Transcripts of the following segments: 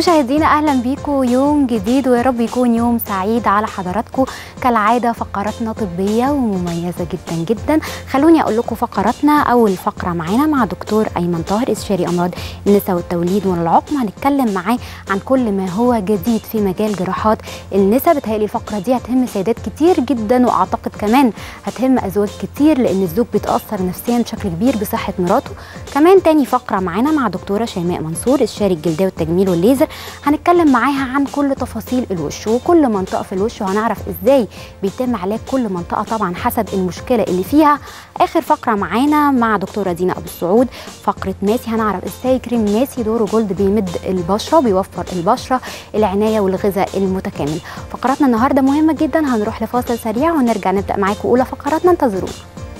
مشاهدينا اهلا بيكم يوم جديد ويا رب يكون يوم سعيد على حضراتكم كالعاده فقراتنا طبيه ومميزه جدا جدا خلوني اقول لكم فقراتنا اول فقره معانا مع دكتور ايمن طاهر استشاري امراض النساء والتوليد والعقم هنتكلم معاه عن كل ما هو جديد في مجال جراحات النساء بتهيألي الفقره دي هتهم سيدات كتير جدا واعتقد كمان هتهم ازواج كتير لان الزوج بيتاثر نفسيا بشكل كبير بصحه مراته كمان تاني فقره معانا مع دكتوره شيماء منصور استشاري الجلديه والتجميل والليزر هنتكلم معاها عن كل تفاصيل الوش وكل منطقه في الوش وهنعرف ازاي بيتم علاج كل منطقه طبعا حسب المشكله اللي فيها اخر فقره معانا مع دكتوره دينا ابو السعود فقره ماسي هنعرف ازاي كريم ماسي دوره جولد بيمد البشره بيوفر البشره العنايه والغذاء المتكامل فقراتنا النهارده مهمه جدا هنروح لفاصل سريع ونرجع نبدا معاكم اولى فقراتنا انتظرونا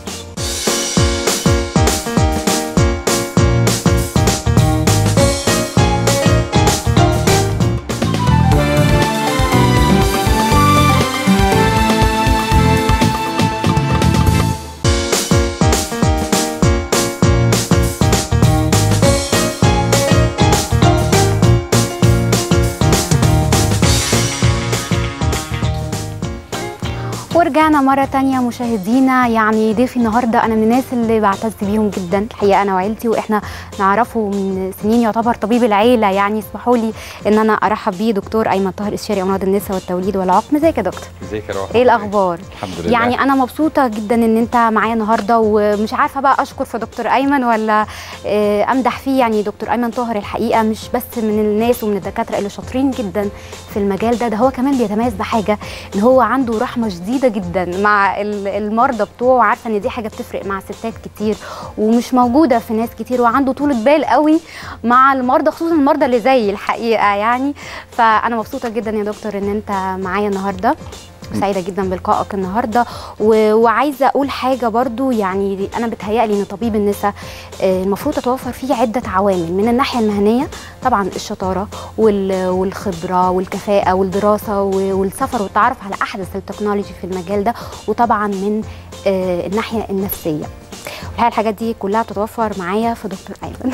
ورجعنا مرة تانية مشاهدينا يعني ضيفي النهاردة أنا من الناس اللي بعتز بيهم جدا الحقيقة أنا وعيلتي وإحنا نعرفه من سنين يعتبر طبيب العيلة يعني اسمحوا لي إن أنا أرحب بيه دكتور أيمن طاهر استشاري أمراض النساء والتوليد والعقم ازيك يا دكتور؟ ازيك يا روح إيه الأخبار؟ الحمد لله يعني أنا مبسوطة جدا إن أنت معايا النهاردة ومش عارفة بقى أشكر في دكتور أيمن ولا آه، أمدح فيه يعني دكتور أيمن طاهر الحقيقة مش بس من الناس ومن الدكاترة اللي شاطرين جدا في المجال ده ده هو كمان بيتميز بحاجة إن هو عنده رحمة شديدة جدا مع ال- المرضى بتوعه عارفة إن دي حاجة بتفرق مع ستات كتير ومش موجودة في ناس كتير وعنده طولة بال قوي مع المرضى خصوصا المرضى اللي زي الحقيقة يعني فأنا مبسوطة جدا يا دكتور إن أنت معايا النهاردة سعيدة جدا بلقائك النهاردة و... وعايزة أقول حاجة برضو يعني أنا بتهيألي إن طبيب النساء آه، المفروض تتوفر فيه عدة عوامل من الناحية المهنية طبعا الشطارة وال... والخبرة والكفاءة والدراسة و- والسفر والتعرف على أحدث التكنولوجي في المجال ده وطبعا من آه، الناحية النفسية الحقيقة الحاجات دي كلها بتتوفر معايا في دكتور أيمن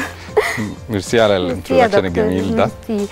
ميرسي على ميرسي يا الانترودكشن دكتور، الجميل ده ميرسي.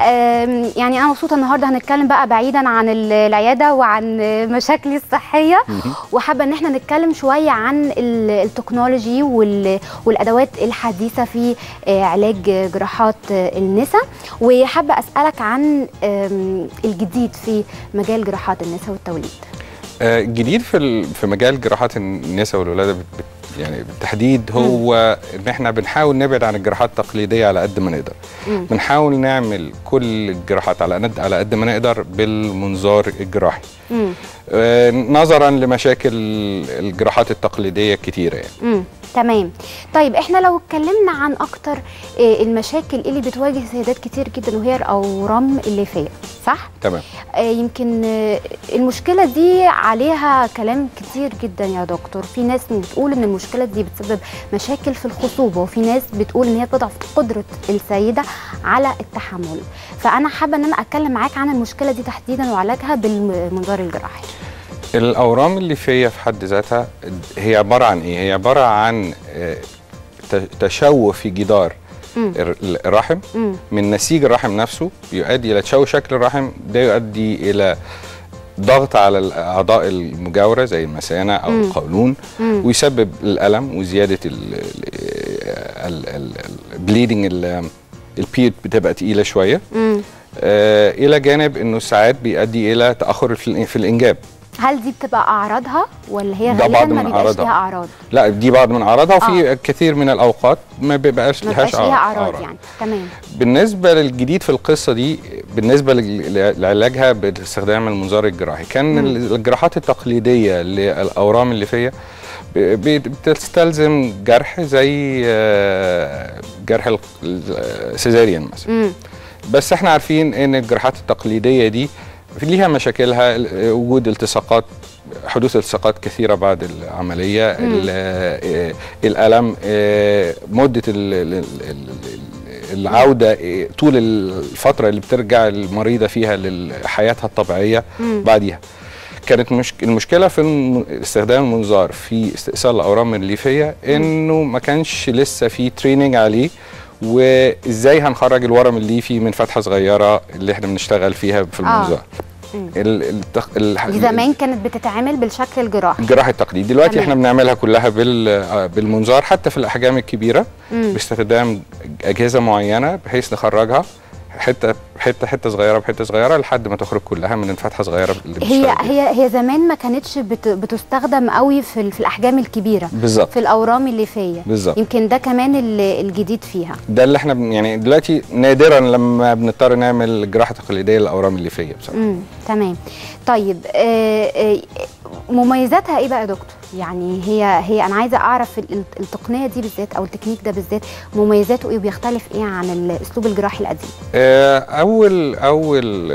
آم، يعني انا مبسوطه النهارده هنتكلم بقى بعيدا عن ال- العياده وعن مشاكلي الصحيه مهم. وحابه ان احنا نتكلم شويه عن ال- التكنولوجي وال- والادوات الحديثه في آه، علاج جراحات آه، النساء وحابه اسالك عن آم، الجديد في مجال جراحات النساء والتوليد آه، الجديد في ال- في مجال جراحات النساء والولاده بت- بت- يعني بالتحديد هو ان احنا بنحاول نبعد عن الجراحات التقليديه على قد ما نقدر مم. بنحاول نعمل كل الجراحات على قد على قد ما نقدر بالمنظار الجراحي مم. آه، نظرا لمشاكل الجراحات التقليديه الكتيره يعني امم تمام طيب احنا لو اتكلمنا عن اكتر آه، المشاكل اللي بتواجه سيدات كتير جدا وهي الاورام الليفيه صح تمام آه، يمكن آه، المشكله دي عليها كلام كتير جدا يا دكتور في ناس بتقول ان المشكله دي بتسبب مشاكل في الخصوبه وفي ناس بتقول ان هي بتضعف قدره السيده على التحمل فانا حابه ان انا اتكلم معاك عن المشكله دي تحديدا وعلاجها بالمنظار الجراحي الاورام الليفيه في حد ذاتها هي عباره عن ايه هي عباره عن آه، ت- تشوه في جدار امم الر- الرحم امم من نسيج الرحم نفسه يؤدي الى تشوه شكل الرحم ده يؤدي الى ضغط على الاعضاء المجاوره زي المثانه او مم. القولون امم ويسبب الالم وزياده البليدنج البيت بتبقى تقيله شويه امم آه، الى جانب انه ساعات بيؤدي الى تاخر في الإن- في الانجاب هل دي بتبقى اعراضها ولا هي ده غالبا بعض ما من بيبقاش أعراضها. ليها اعراض لا دي بعض من اعراضها وفي كثير من الاوقات ما بيبقاش ما لهاش بيبقاش ليها أعراض. اعراض يعني تمام بالنسبه للجديد في القصه دي بالنسبه لل- لعلاجها باستخدام المنظار الجراحي كان مم. الجراحات التقليديه للاورام الليفيه ب- ب- بتستلزم جرح زي آه، جرح ال- السيزاريان مثلا امم بس احنا عارفين ان الجراحات التقليديه دي في ليها مشاكلها ال- وجود التصاقات حدوث التصاقات كثيره بعد العمليه ال- آه، الالم آه، مده ال- ال- ال- ال- العوده آه، طول الفتره اللي بترجع المريضه فيها لحياتها الطبيعيه مم. بعديها كانت مش المشكله في الم- استخدام المنظار في استئصال الاورام الليفيه انه ما كانش لسه في تريننج عليه وازاي هنخرج الورم الليفي من فتحه صغيره اللي احنا بنشتغل فيها في المنظار مم. ال- التخ... ال... دي زمان كانت بتتعمل بالشكل الجراحي الجراحه التقليدي دلوقتي تمام. احنا بنعملها كلها بال... آه، بالمنظار حتى في الاحجام الكبيره مم. باستخدام اجهزه معينه بحيث نخرجها حته حته حته صغيره بحته صغيره لحد ما تخرج كلها من فتحه صغيره اللي هي بنشتغل بيها. هي هي زمان ما كانتش بت بتستخدم قوي في ال- في الاحجام الكبيره بالظبط في الاورام الليفيه بالظبط يمكن ده كمان ال- الجديد فيها ده اللي احنا بن... يعني دلوقتي نادرا لما بنضطر نعمل جراحه تقليديه للاورام الليفيه بصراحه امم تمام طيب آه آه مميزاتها ايه بقى يا دكتور يعني هي هي انا عايزه اعرف ال- ال- التقنيه دي بالذات او التكنيك ده بالذات مميزاته ايه وبيختلف ايه عن الاسلوب الجراحي القديم آه، اول اول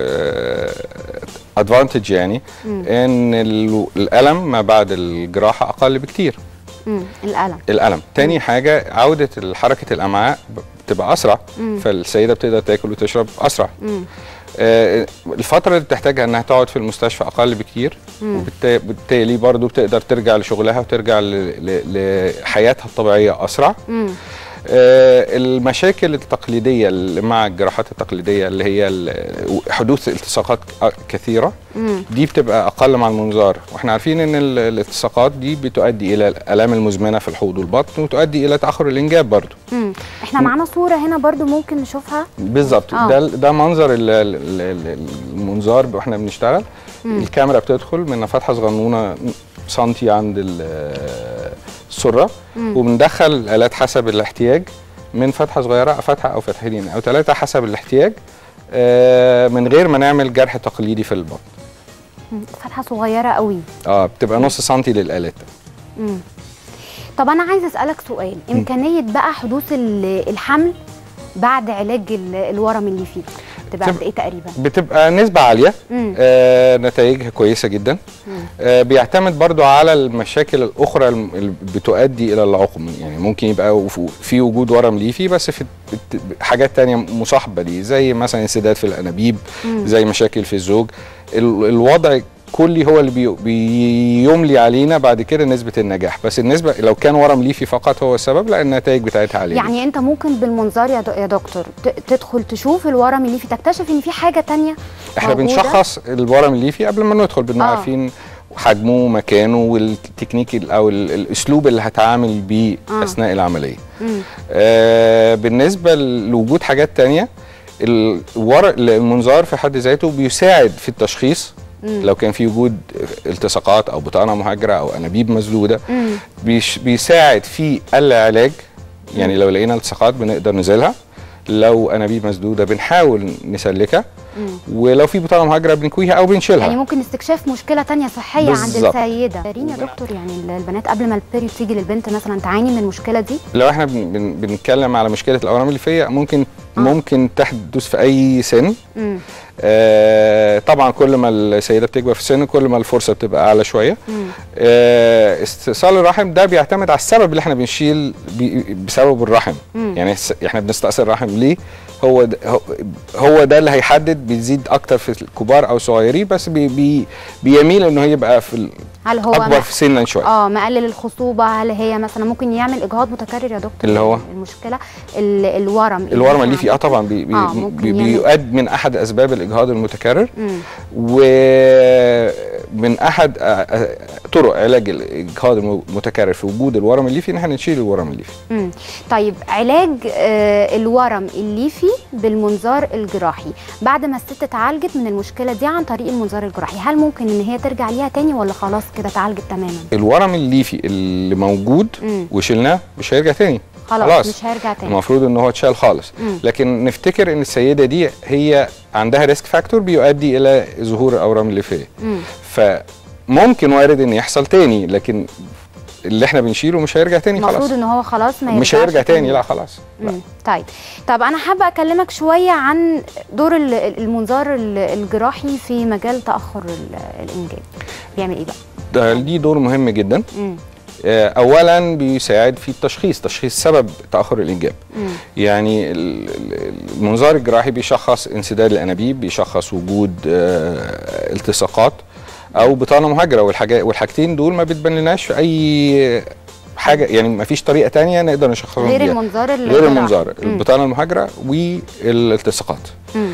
ادفانتج يعني مم. ان ال- الالم ما بعد الجراحه اقل بكتير امم الالم الالم تاني حاجه عوده حركه الامعاء بتبقى اسرع مم. فالسيده بتقدر تاكل وتشرب اسرع امم آه، الفتره اللي بتحتاجها انها تقعد في المستشفى اقل بكتير مم. وبالتالي برضو بتقدر ترجع لشغلها وترجع ل- ل- لحياتها الطبيعيه اسرع امم آه، المشاكل التقليديه اللي مع الجراحات التقليديه اللي هي ال- حدوث التصاقات ك- كثيره امم دي بتبقى اقل مع المنظار واحنا عارفين ان ال- الالتصاقات دي بتؤدي الى الالام المزمنه في الحوض والبطن وتؤدي الى تاخر الانجاب برضو امم احنا معانا صوره هنا برضو ممكن نشوفها بالظبط آه. ده ده منظر ال- ال- ال- المنظار واحنا بنشتغل مم. الكاميرا بتدخل من فتحه صغنونه سنتي عند ال- السره مم. وبندخل الالات حسب الاحتياج من فتحه صغيره او فتحه او فتحتين او ثلاثه حسب الاحتياج آه، من غير ما نعمل جرح تقليدي في البطن مم. فتحه صغيره قوي اه بتبقى نص سنتي للالات مم. طب انا عايزه اسالك سؤال امكانيه بقى حدوث ال- الحمل بعد علاج ال- الورم اللي فيه تبقى تب- قد ايه تقريبا بتبقى نسبه عاليه مم. آه نتائجها كويسه جدا مم. آه بيعتمد برضو على المشاكل الاخرى الم- اللي بتؤدي الى العقم يعني ممكن يبقى وف- في وجود ورم ليفي بس في بت- حاجات تانية مصاحبه ليه زي مثلا انسداد في الانابيب مم. زي مشاكل في الزوج ال- الوضع كلي هو اللي بي- بيملي علينا بعد كده نسبه النجاح بس النسبه لو كان ورم ليفي فقط هو السبب لا النتائج بتاعتها عاليه يعني انت ممكن بالمنظار يا د- يا دكتور ت- تدخل تشوف الورم اللي فيه تكتشف ان في حاجه تانية احنا موجودة؟ بنشخص الورم الليفي قبل ما ندخل بنبقى آه. عارفين حجمه ومكانه والتكنيك ال- او ال- الاسلوب اللي هتعامل بيه آه. اثناء العمليه مم. آه بالنسبه لوجود حاجات تانية الورق المنظار في حد ذاته بيساعد في التشخيص مم. لو كان في وجود التصاقات او بطانه مهاجره او انابيب مسدوده مم. بيش بيساعد في العلاج يعني لو لقينا التصاقات بنقدر نزيلها لو انابيب مسدوده بنحاول نسلكها مم. ولو في بطانه مهاجره بنكويها او بنشيلها يعني ممكن استكشاف مشكله تانية صحيه عند بالظبط. السيده دارين يا دكتور يعني ال- البنات قبل ما البيريود تيجي للبنت مثلا تعاني من المشكله دي لو احنا بن بن بنتكلم على مشكله الاورام الليفيه ممكن آه. ممكن تحدث في اي سن مم. آه طبعا كل ما السيده بتكبر في السن كل ما الفرصه بتبقى اعلى شويه مم. آه استئصال الرحم ده بيعتمد على السبب اللي احنا بنشيل بي بسبب الرحم مم. يعني الس- احنا بنستأصل الرحم ليه هو ده هو- هو ده اللي هيحدد بيزيد اكتر في الكبار او صغيرين بس بي بي بيميل انه يبقى في ال- هل هو اكبر م- في سنا شويه اه مقلل الخصوبه هل هي مثلا ممكن يعمل اجهاض متكرر يا دكتور اللي هو؟ المشكله ال- الورم الورم اللي فيه اه طبعا بي بي آه، ممكن بي يعمل- بيؤد من احد اسباب الاجهاض المتكرر مم. ومن احد آه، آه، طرق علاج الاجهاض المتكرر في وجود الورم الليفي ان احنا نشيل الورم الليفي مم. طيب علاج آه الورم الليفي بالمنظار الجراحي بعد ما الست اتعالجت من المشكله دي عن طريق المنظار الجراحي هل ممكن ان هي ترجع ليها تاني ولا خلاص كده اتعالجت تماما الورم الليفي اللي موجود مم. وشلناه مش هيرجع تاني خلاص, خلاص. مش هيرجع تاني المفروض ان هو اتشال خالص مم. لكن نفتكر ان السيده دي هي عندها ريسك فاكتور بيؤدي الى ظهور الاورام الليفيه مم. فممكن وارد ان يحصل تاني لكن اللي احنا بنشيله مش هيرجع تاني المفروض خلاص ان هو خلاص ما مش يرجعش هيرجع تاني لا خلاص لا. مم. طيب طب انا حابه اكلمك شويه عن دور ال- المنظار ال- الجراحي في مجال تاخر ال- الانجاب بيعمل ايه بقى ده ليه دور مهم جدا مم. آه، اولا بيساعد في التشخيص تشخيص سبب تاخر الانجاب مم. يعني ال- ال- المنظار الجراحي بيشخص انسداد الانابيب بيشخص وجود آه، التصاقات او بطانه مهاجره والحاجات والحاجتين دول ما بتبان لناش في اي حاجه يعني ما فيش طريقه تانية نقدر نشخصهم غير بيها. المنظار غير الجراحي. المنظار مم. البطانه المهاجره والالتصاقات مم.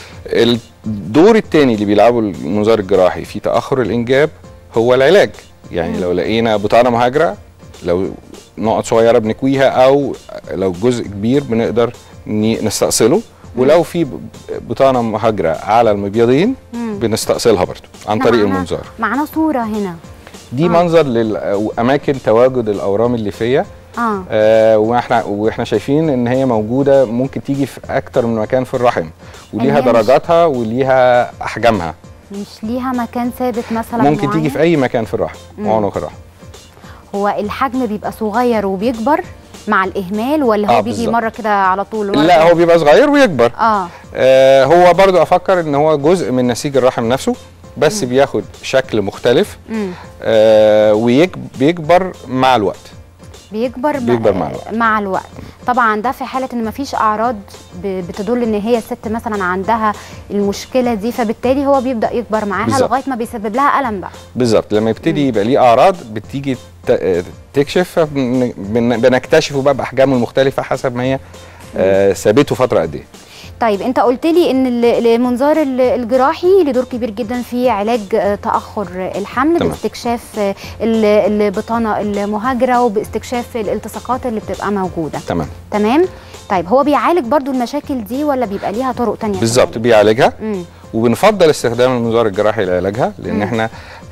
الدور الثاني اللي بيلعبه المنظار الجراحي في تاخر الانجاب هو العلاج يعني مم. لو لقينا بطانه مهاجره لو نقط صغيره بنكويها او لو جزء كبير بنقدر ن- نستأصله ولو في ب- بطانه مهاجره على المبيضين مم. بنستأصلها برضه عن إحنا طريق معانا- المنظار معانا صوره هنا دي آه. منظر لاماكن تواجد الاورام الليفيه اه آه واحنا واحنا شايفين ان هي موجوده ممكن تيجي في اكتر من مكان في الرحم وليها هي مش- درجاتها وليها احجامها مش ليها مكان ثابت مثلا ممكن معين؟ تيجي في اي مكان في الرحم مم. عنق الرحم هو الحجم بيبقى صغير وبيكبر مع الاهمال ولا هو آه، بيجي بالظبط. مره كده على طول مرة لا كده؟ هو بيبقى صغير ويكبر اه آه هو برضو افكر ان هو جزء من نسيج الرحم نفسه بس بياخد شكل مختلف امم آه وبيكبر مع الوقت بيكبر, بيكبر مع الوقت. مع الوقت طبعا ده في حاله ان مفيش اعراض ب- بتدل ان هي الست مثلا عندها المشكله دي فبالتالي هو بيبدا يكبر معاها بالظبط. لغايه ما بيسبب لها الم بقى بالظبط لما يبتدي يبقى ليه اعراض بتيجي ت- آه، تكشف فبن- بن- بنكتشفه بقى باحجامه المختلفه حسب ما هي آه سابته فتره قد ايه طيب انت قلت لي ان ال- المنظار ال- الجراحي له دور كبير جدا في علاج آه، تاخر الحمل تمام. باستكشاف آه، ال- البطانه المهاجره وباستكشاف الالتصاقات اللي بتبقى موجوده تمام تمام طيب هو بيعالج برضو المشاكل دي ولا بيبقى ليها طرق تانية في بالظبط العلاج؟ بيعالجها مم. وبنفضل استخدام المنظار الجراحي لعلاجها لان مم. احنا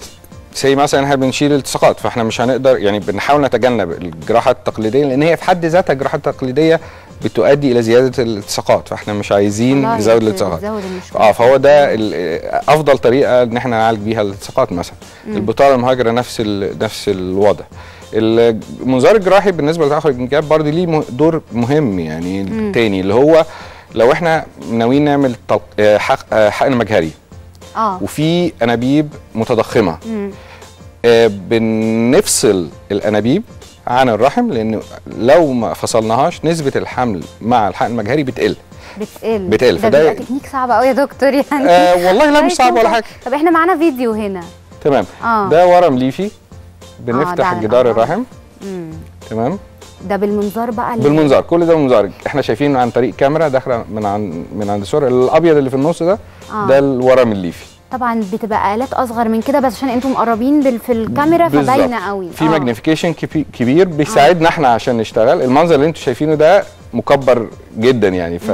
زي مثلا احنا بنشيل التصاقات فاحنا مش هنقدر يعني بنحاول نتجنب الجراحه التقليديه لان هي في حد ذاتها الجراحه التقليديه بتؤدي الى زياده الالتصاقات فاحنا مش عايزين والله نزود بت- الالتصاقات بتزود المشكلة. اه فهو ده ال- افضل طريقه ان احنا نعالج بيها الالتصاقات مثلا مم. البطانه المهاجره نفس ال- نفس الوضع المنظار الجراحي بالنسبه لتاخر الانجاب برضه ليه مه- دور مهم يعني مم. تاني اللي هو لو احنا ناويين نعمل تل- آه، حق- آه، حقن مجهري اه وفي انابيب متضخمه مم. آه، بنفصل الانابيب عن الرحم لان لو ما فصلناهاش نسبه الحمل مع الحقن المجهري بتقل بتقل بتقل، ده فده- بيبقى تكنيك صعب قوي يا دكتور يعني آه والله لا مش كويس صعب ولا والله. حاجه طب احنا معانا فيديو هنا تمام اه ده ورم ليفي ده بنفتح على جدار الأورام. الرحم مم. تمام ده بالمنظار بقى اللي- بالمنظار كل ده بالمنظار احنا شايفين عن طريق كاميرا داخله من عن من عند الصوره الابيض اللي في النص ده آه. ده الورم الليفي طبعا بتبقى الات اصغر من كده بس عشان انتم مقربين بال- في الكاميرا بالظبط. فباينه قوي في آه. ماجنيفيكيشن كبير بيساعدنا احنا عشان نشتغل المنظر اللي انتم شايفينه ده مكبر جدا يعني ف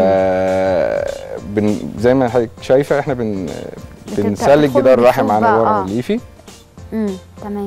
بن زي ما حضرتك شايفه احنا بن بتبدأ بنسلك تدخل جدار الرحم بتشوف عن بقى، الورم آه. الليفي امم تمام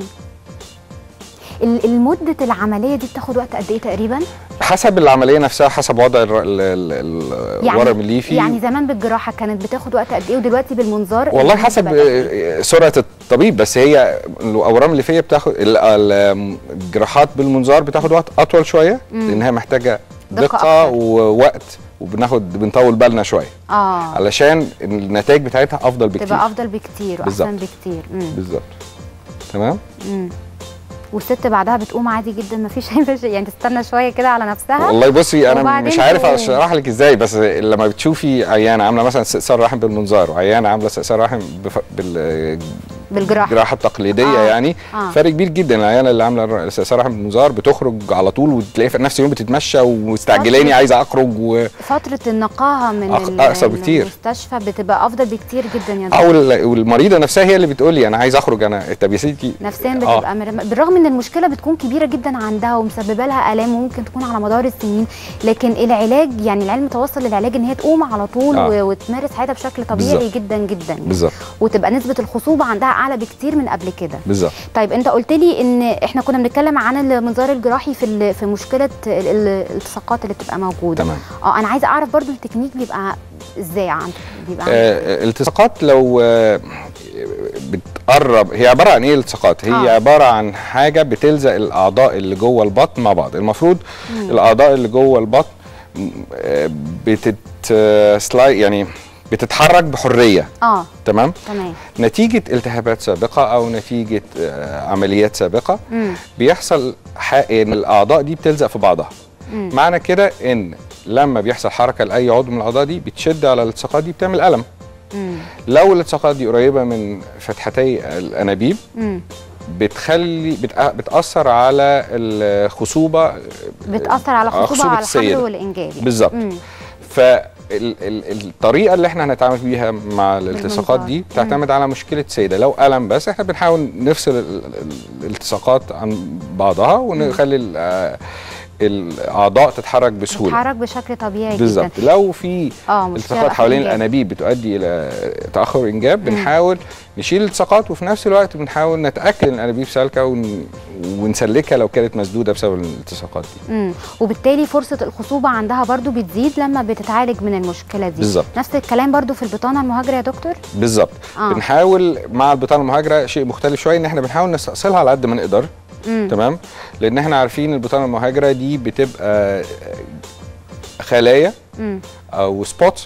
ال- المدة العملية دي بتاخد وقت قد ايه تقريبا؟ حسب العمليه نفسها حسب وضع الر- ال- ال- الورم الليفي يعني زمان بالجراحة كانت بتاخد وقت قد ايه ودلوقتي بالمنظار والله المدة حسب بقت قد إيه؟ آه، سرعه الطبيب بس هي الاورام الليفيه بتاخد ال- ال- الجراحات بالمنظار بتاخد وقت اطول شويه مم. لانها محتاجه دقة دقه أكتر. ووقت وبناخد بنطول بالنا شويه اه علشان النتائج بتاعتها افضل بكتير تبقى افضل بكتير بالظبط. واحسن بكتير امم بالظبط تمام امم والست بعدها بتقوم عادي جدا ما فيش اي مشاكل يعني تستنى شويه كده على نفسها والله بصي انا وبعدين مش عارف تو- اشرح لك ازاي بس لما بتشوفي عيانه عامله مثلا استئصال رحم بالمنظار وعيانه عامله استئصال رحم بف... بال بالجراحه الجراحه التقليديه آه. آه. يعني آه. آه. فرق كبير جدا العيانه اللي عامله الر- استئصال رحم بالمنظار بتخرج على طول وتلاقيها في نفس اليوم بتتمشى ومستعجلاني فترة- عايزه اخرج و... فتره النقاهه من أق- ال- أقصر بكتير. المستشفى بتبقى افضل بكتير جدا يا او دكتور ال- والمريضه نفسها هي اللي بتقول لي انا عايزه اخرج انا طب يا ستي نفسيا آه. بتبقى مرم... بالرغم ان المشكله بتكون كبيره جدا عندها ومسببه لها الام وممكن تكون على مدار السنين لكن العلاج يعني العلم توصل للعلاج ان هي تقوم على طول آه. و... وتمارس حياتها بشكل طبيعي بالظبط. جدا جدا بالظبط وتبقى نسبه الخصوبه عندها اعلى بكتير من قبل كده بالظبط طيب انت قلت لي ان احنا كنا بنتكلم عن المنظار الجراحي في ال- في مشكله ال- ال- الالتصاقات اللي بتبقى موجوده تمام اه انا عايزه اعرف برضو التكنيك بيبقى ازاي عندك بيبقى عامل آه، التصاقات لو آه، بتقرب هي عباره عن ايه التصاقات هي آه. آه. عباره عن حاجه بتلزق الاعضاء اللي جوه البطن مع بعض المفروض مم. الاعضاء اللي جوه البطن م- آه، بتت آه، سلاي يعني بتتحرك بحريه اه تمام تمام نتيجه التهابات سابقه او نتيجه آه، عمليات سابقه امم بيحصل ح- ان الاعضاء دي بتلزق في بعضها امم معنى كده ان لما بيحصل حركه لاي عضو من الاعضاء دي بتشد على الالتصاقات دي بتعمل الم امم لو الالتصاقات دي قريبه من فتحتي الانابيب امم بتخلي بتأ- بتاثر على الخصوبه بتاثر على آه، خصوبه على الحمل السيدة. والانجاب يعني. بالظبط. مم. فالطريقه اللي احنا هنتعامل بيها مع الالتصاقات دي بالمنظار. بتعتمد على مشكله السيده لو الم بس احنا بنحاول نفصل ال- ال- الالتصاقات عن بعضها ونخلي ال- آه، الاعضاء تتحرك بسهوله بتتحرك بشكل طبيعي جدا بالظبط لو في اه مشكلة التصاقات بقى في حوالين الإنجاب. الانابيب بتؤدي الى تاخر انجاب بنحاول نشيل الالتصاقات وفي نفس الوقت بنحاول نتاكد ان الانابيب سالكه ون... ونسلكها لو كانت مسدوده بسبب الالتصاقات دي امم وبالتالي فرصه الخصوبه عندها برضو بتزيد لما بتتعالج من المشكله دي بالظبط. نفس الكلام برضو في البطانه المهاجره يا دكتور بالظبط آه. بنحاول مع البطانه المهاجره شيء مختلف شويه ان احنا بنحاول نستأصلها على قد ما نقدر امم تمام لان احنا عارفين البطانه المهاجره دي بتبقى خلايا امم او سبوت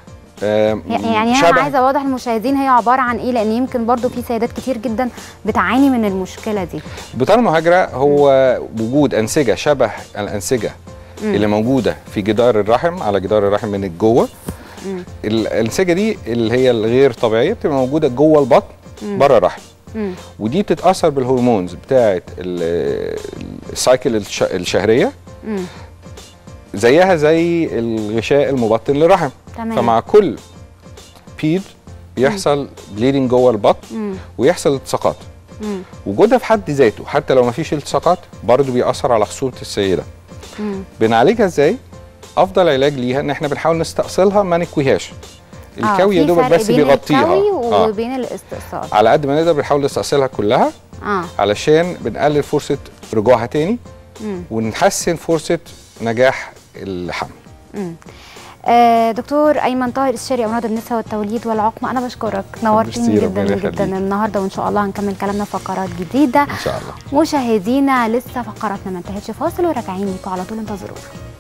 يعني انا عايزه اوضح للمشاهدين هي عباره عن ايه لان يمكن برضو في سيدات كتير جدا بتعاني من المشكله دي البطانه المهاجره هو وجود انسجه شبه الانسجه مم. اللي موجوده في جدار الرحم على جدار الرحم من جوه مم. الانسجه دي اللي هي الغير طبيعيه بتبقى موجوده جوه البطن مم. بره الرحم مم. ودي بتتاثر بالهرمونز بتاعه ال- السايكل الش- الشهريه مم. زيها زي الغشاء المبطن للرحم تمام فمع كل بيد بيحصل بليدنج جوه البطن مم. ويحصل التصاقات مم. وجودها في حد ذاته حتى لو ما فيش التصاقات برضه بيأثر على خصوبة السيدة مم. بنعالجها ازاي؟ أفضل علاج ليها إن احنا بنحاول نستأصلها ما نكويهاش آه، الكوي يا في دوبك فرق بس بين بيغطيها الكوي آه. وبين الاستئصال على قد ما نقدر بنحاول نستأصلها كلها اه علشان بنقلل فرصة رجوعها تاني مم. ونحسن فرصة نجاح الحمل مم. آه دكتور ايمن طاهر استشاري امراض النساء والتوليد والعقم انا بشكرك نورتني ميرسي، جدا ربنا جدا يخليك. النهارده وان شاء الله هنكمل كلامنا في فقرات جديده إن شاء الله مشاهدينا لسه فقراتنا ما انتهتش فاصل وراجعين لكم على طول انتظرونا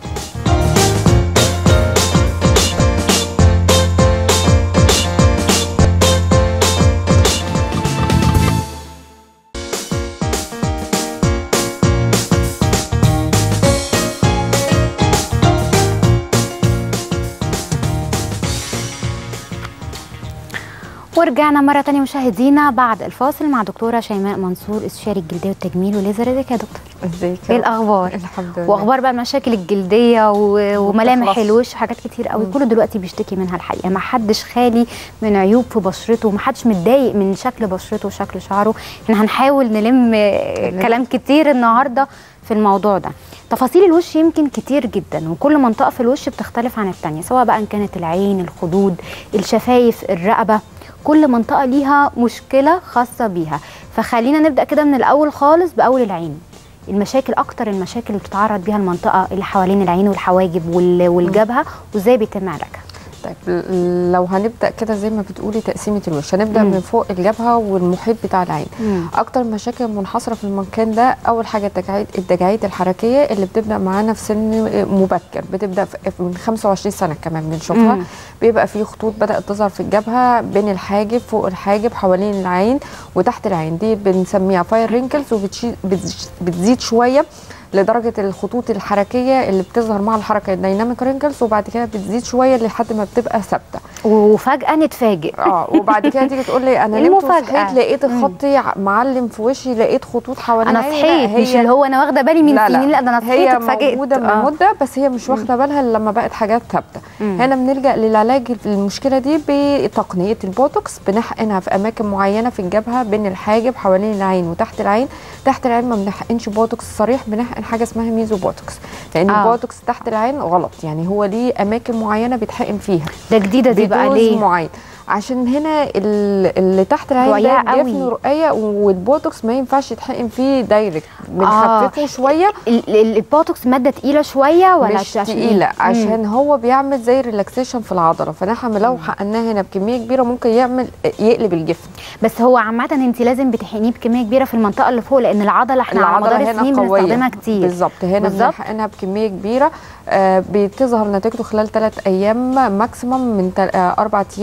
ورجعنا مرة تانية مشاهدينا بعد الفاصل مع دكتورة شيماء منصور استشاري الجلدية والتجميل والليزر ازيك يا دكتور؟ ازيك ايه الأخبار؟ الحمد لله واخبار بقى المشاكل الجلديه و- وملامح بتخلص. الوش وحاجات كتير قوي كله دلوقتي بيشتكي منها الحقيقه ما حدش خالي من عيوب في بشرته وما حدش متضايق من شكل بشرته وشكل شعره احنا هنحاول نلم آه، كلام كتير النهارده في الموضوع ده تفاصيل الوش يمكن كتير جدا وكل منطقه في الوش بتختلف عن التانية سواء بقى ان كانت العين الخدود الشفايف الرقبه كل منطقه ليها مشكله خاصه بيها فخلينا نبدا كده من الاول خالص باول العين المشاكل اكتر المشاكل اللي بتتعرض بيها المنطقه اللي حوالين العين والحواجب وال- والجبهه وازاي بيتم علاجها طيب ل- لو هنبدا كده زي ما بتقولي تقسيمه الوش هنبدا مم. من فوق الجبهه والمحيط بتاع العين مم. اكتر مشاكل منحصره في المكان ده اول حاجه التجاعيد التجاعيد الحركيه اللي بتبدا معانا في سن مبكر بتبدا في من 25 سنه كمان بنشوفها مم. بيبقى في خطوط بدات تظهر في الجبهه بين الحاجب فوق الحاجب حوالين العين وتحت العين دي بنسميها فاير رينكلز وبتزيد شويه لدرجه الخطوط الحركيه اللي بتظهر مع الحركه الديناميك رينكلز وبعد كده بتزيد شويه لحد ما بتبقى ثابته وفجاه نتفاجئ اه وبعد كده تيجي تقول لي انا إيه نمت المفاجأة؟ وصحيت لقيت مم. خطي ع- معلم في وشي لقيت خطوط حوالين انا عيني. صحيت لا، مش اللي هو انا واخده بالي من لا سنين لا ده انا صحيت هي اتفاجئت موجوده من آه. مده بس هي مش واخده بالها إلا لما بقت حاجات ثابته مم. هنا بنلجا للعلاج المشكله دي بتقنيه البوتوكس بنحقنها في اماكن معينه في الجبهه بين الحاجب حوالين العين وتحت العين تحت العين ما بنحقنش بوتوكس صريح بنحقن حاجه اسمها ميزو بوتوكس لان آه. آه. البوتوكس تحت العين غلط يعني هو ليه اماكن معينه بيتحقن فيها ده جديده دي بقى بدوز ليه معين عشان هنا ال- اللي تحت العين رقيقة ده قوي. بيفني رقيه والبوتوكس ما ينفعش يتحقن فيه دايركت آه. بنخففه شويه ال- ال- البوتوكس ماده تقيله شويه ولا مش عشان إيه؟ تقيله مم. عشان هو بيعمل زي ريلاكسيشن في العضله فنحن لو حقناه هنا بكميه كبيره ممكن يعمل يقلب الجفن بس هو عامه انت لازم بتحقنيه بكميه كبيره في المنطقه اللي فوق لان العضله احنا على مدار السنين بنستخدمها كتير بالظبط هنا بالظبط. بنحقنها بكميه كبيره آه بتظهر نتيجته خلال ثلاث ايام ماكسيمم من تل... آه اربع ايام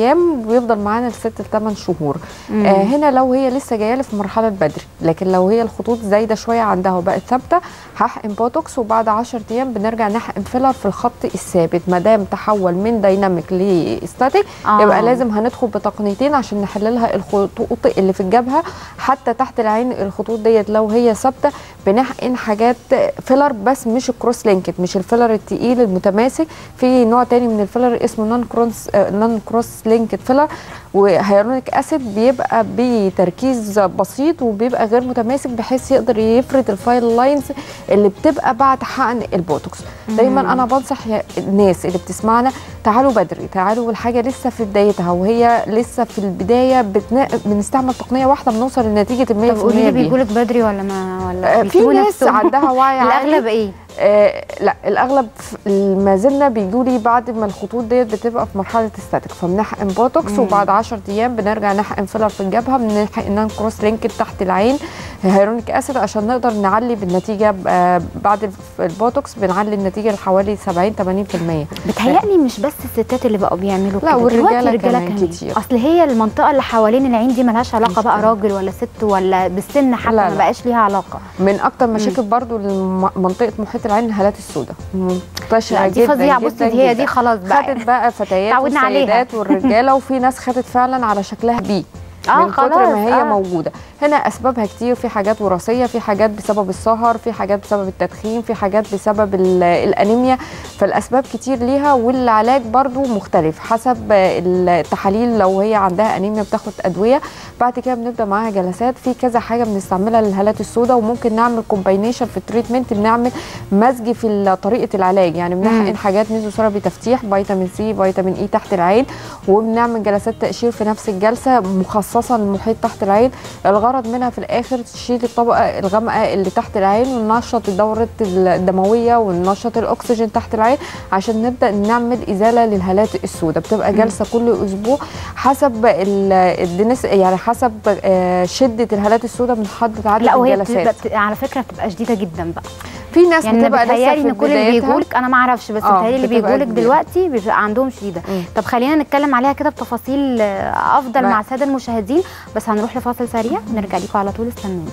ويفضل معانا لست ل 8 شهور مم. آه هنا لو هي لسه جايه لي في مرحله بدري لكن لو هي الخطوط زايده شويه عندها وبقت ثابته هحقن بوتوكس وبعد 10 ايام بنرجع نحقن فيلر في الخط الثابت ما دام تحول من دايناميك لاستاتيك آه. يبقى لازم هندخل بتقنيتين عشان نحل لها الخطوط اللي في الجبهه حتى تحت العين الخطوط ديت لو هي ثابته بنحقن حاجات فيلر بس مش الكروس لينكد مش الفيلر التقيل المتماسك في نوع تاني من الفيلر اسمه نون كروس نون كروس لينكد فيلر وهيالورونيك اسيد بيبقى بتركيز بسيط وبيبقى غير متماسك بحيث يقدر يفرد الفايل لاينز اللي بتبقى بعد حقن البوتوكس دايما انا بنصح يا- الناس اللي بتسمعنا تعالوا بدري تعالوا والحاجه لسه في بدايتها وهي لسه في البدايه بتنا... بنستعمل تقنيه واحده بنوصل لنتيجه ال 100% طب قولي لي بيها. بيجولك بدري ولا ما ولا آه، في بيسيبوا ناس نفسهم؟ عندها وعي عالي الاغلب ايه آه لا الاغلب ف- ما زلنا بيجوا لي بعد ما الخطوط ديت بتبقى في مرحله استاتيك فبنحقن بوتوكس مم. وبعد 10 ايام بنرجع نحقن فيلر في الجبهه بنحقن نان كروس لينك تحت العين هيرونيك اسيد عشان نقدر نعلي بالنتيجه آه بعد الف- البوتوكس بنعلي النتيجه لحوالي 70 80% بتهيألي مش بس الستات اللي بقوا بيعملوا لا، كده والرجالة دلوقتي الرجالة كمان كمان كتير. اصل هي المنطقه اللي حوالين العين دي ملهاش علاقه مش بقى كده. راجل ولا ست ولا بالسن حتى لا، ما لا. بقاش ليها علاقه من اكتر مشاكل برضو الم- منطقه محيط العين الهالات السوداء منتشره لا دي جدا فظيعه جدا بصي هي جدا. دي خلاص بقى خدت بقى فتيات تعودنا عليها. والسيدات والرجاله وفي ناس خدت فعلا على شكلها بي آه، من كتر خلاص، ما هي آه. موجوده هنا اسبابها كتير في حاجات وراثيه في حاجات بسبب السهر في حاجات بسبب التدخين في حاجات بسبب ال- الانيميا فالاسباب كتير ليها والعلاج برضو مختلف حسب التحاليل لو هي عندها انيميا بتاخد ادويه بعد كده بنبدا معاها جلسات في كذا حاجه بنستعملها للهالات السوداء وممكن نعمل كومباينيشن في التريتمنت بنعمل مزج في طريقه العلاج يعني بنحقن مم. حاجات ميزوثيرابي تفتيح فيتامين سي فيتامين اي تحت العين وبنعمل جلسات تقشير في نفس الجلسه مخصصه للمحيط تحت العين الغرض منها في الاخر تشيل الطبقه الغامقه اللي تحت العين وننشط الدوره الدمويه وننشط الاكسجين تحت العين عشان نبدا نعمل ازاله للهالات السوداء بتبقى جلسه كل اسبوع حسب ال- الدنس يعني حسب آه، شده الهالات السوداء بنحدد عدد لا وهي الجلسات بتبقى بت... على فكره بتبقى شديده جدا بقى في ناس يعني بتبقى لسه بتهيألي في ان كل اللي بدايتها. بيجولك انا ما اعرفش بس آه، بتهيألي اللي بتبقى بيجولك كبيرة. دلوقتي بيبقى عندهم شديده مم. طب خلينا نتكلم عليها كده بتفاصيل آه، افضل بقى. مع الساده المشاهدين بس هنروح لفاصل سريع نرجع لكم على طول استنوني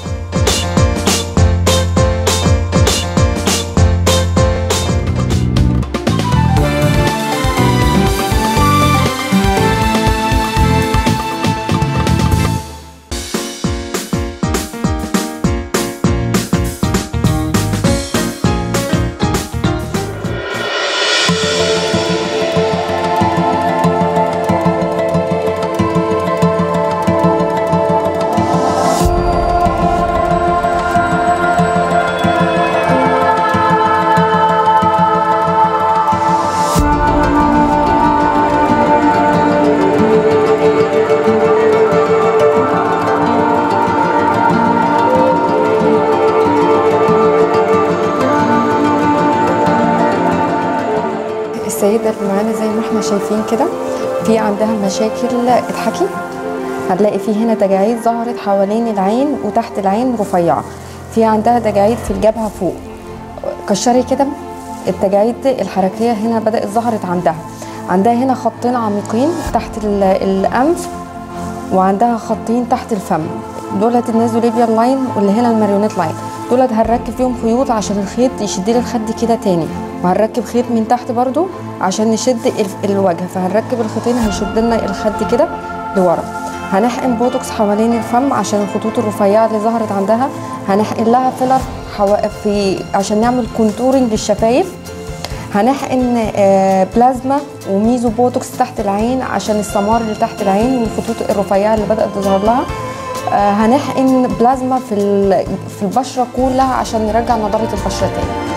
السيدة اللي معانا زي ما احنا شايفين كده في عندها مشاكل اضحكي هنلاقي في هنا تجاعيد ظهرت حوالين العين وتحت العين رفيعة في عندها تجاعيد في الجبهة فوق كشري كده التجاعيد الحركية هنا بدأت ظهرت عندها عندها هنا خطين عميقين تحت ال- الأنف وعندها خطين تحت الفم دولت النازوليبيال لاين واللي هنا الماريونيت لاين دولت هنركب فيهم خيوط عشان الخيط يشد لي الخد كده تاني وهنركب خيط من تحت برضو عشان نشد ال- الوجه فهنركب الخيطين هيشد لنا الخد كده لورا هنحقن بوتوكس حوالين الفم عشان الخطوط الرفيعه اللي ظهرت عندها هنحقن لها فيلر حوا... في عشان نعمل كونتورنج للشفايف هنحقن آه، بلازما وميزو بوتوكس تحت العين عشان السمار اللي تحت العين والخطوط الرفيعه اللي بدات تظهر لها آه، هنحقن بلازما في ال- في البشره كلها عشان نرجع نضاره البشره تاني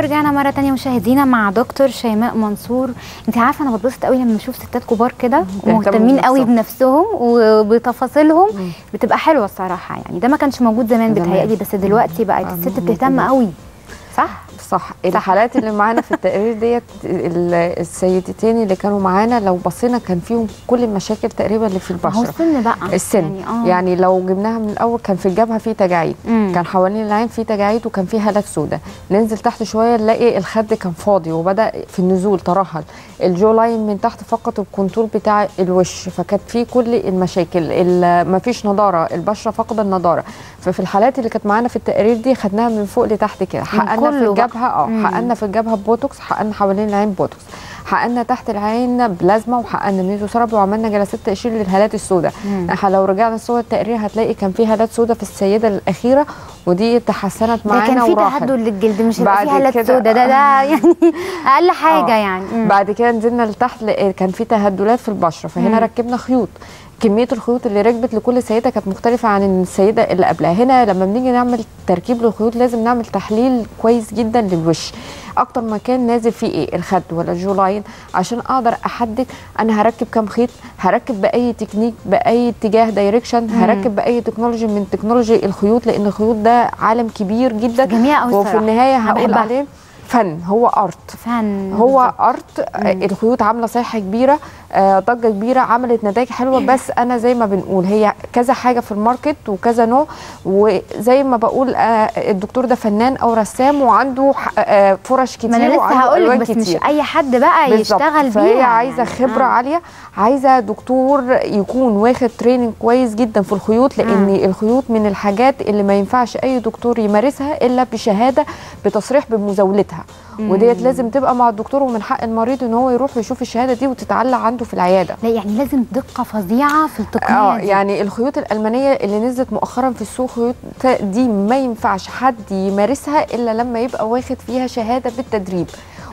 ورجعنا مره تانية مشاهدينا مع دكتور شيماء منصور انت عارفه انا بتبسط قوي لما بشوف ستات كبار كده ومهتمين قوي بنفسهم وبتفاصيلهم بتبقى حلوه الصراحه يعني ده ما كانش موجود زمان زمان. بتهيألي بس دلوقتي بقت آه، الست موجود. بتهتم قوي صح صح الحالات اللي معانا في التقرير ديت ال- السيدتين اللي كانوا معانا لو بصينا كان فيهم كل المشاكل تقريبا اللي في ما هو البشره السن بقى السن يعني, يعني, آه. يعني لو جبناها من الاول كان في الجبهه في تجاعيد مم. كان حوالين العين في تجاعيد وكان في هالات سوداء ننزل تحت شويه نلاقي الخد كان فاضي وبدا في النزول ترهل الجو لاين من تحت فقط الكونتور بتاع الوش فكانت في كل المشاكل ما فيش نضاره البشره فاقده النضاره ففي الحالات اللي كانت معانا في التقرير دي خدناها من فوق لتحت كده حققنا في كله بقى. الجبهه اه مم. حققنا في الجبهه بوتوكس حققنا حوالين العين بوتوكس حققنا تحت العين بلازما وحققنا ميزوثيرابي وعملنا جلسات تقشير للهالات السوداء مم. احنا لو رجعنا صور التقرير هتلاقي كان في هالات سوداء في السيده الاخيره ودي تحسنت ده معانا كان في وراحت تهدد للجلد مش هيبقى بعد في هالات كده- سودا ده ده يعني اقل حاجه آه. يعني مم. بعد كده نزلنا لتحت لقى- كان في تهدلات في البشره فهنا مم. ركبنا خيوط كميه الخيوط اللي ركبت لكل سيده كانت مختلفه عن السيده اللي قبلها هنا لما بنيجي نعمل تركيب للخيوط لازم نعمل تحليل كويس جدا للوش اكتر مكان نازل فيه ايه الخد ولا الجو لاين عشان اقدر احدد انا هركب كام خيط هركب باي تكنيك باي اتجاه دايركشن هركب باي تكنولوجي من تكنولوجي الخيوط لان الخيوط ده عالم كبير جدا جميله قوي وفي النهايه أنا هقول بحبها. عليه فن هو ارت فن هو بالظبط. ارت آه، الخيوط عامله صيحه كبيره آه، ضجه كبيره عملت نتائج حلوه بس انا زي ما بنقول هي كذا حاجه في الماركت وكذا نوع وزي ما بقول آه، الدكتور ده فنان او رسام وعنده ح- آه، فرش كتير ما انا لسه وعنده هقول ألوان لك بس كتير. مش اي حد بقى بالظبط. يشتغل فهي بيها عايزه يعني. خبره آه. عاليه عايزه دكتور يكون واخد تريننج كويس جدا في الخيوط لان مم. الخيوط من الحاجات اللي ما ينفعش اي دكتور يمارسها الا بشهاده بتصريح بمزاولتها وديت لازم تبقى مع الدكتور ومن حق المريض ان هو يروح يشوف الشهاده دي وتتعلق عنده في العياده لا يعني لازم دقه فظيعه في التقنيه اه دي. يعني الخيوط الالمانيه اللي نزلت مؤخرا في السوق خيوط دي ما ينفعش حد يمارسها الا لما يبقى واخد فيها شهاده بالتدريب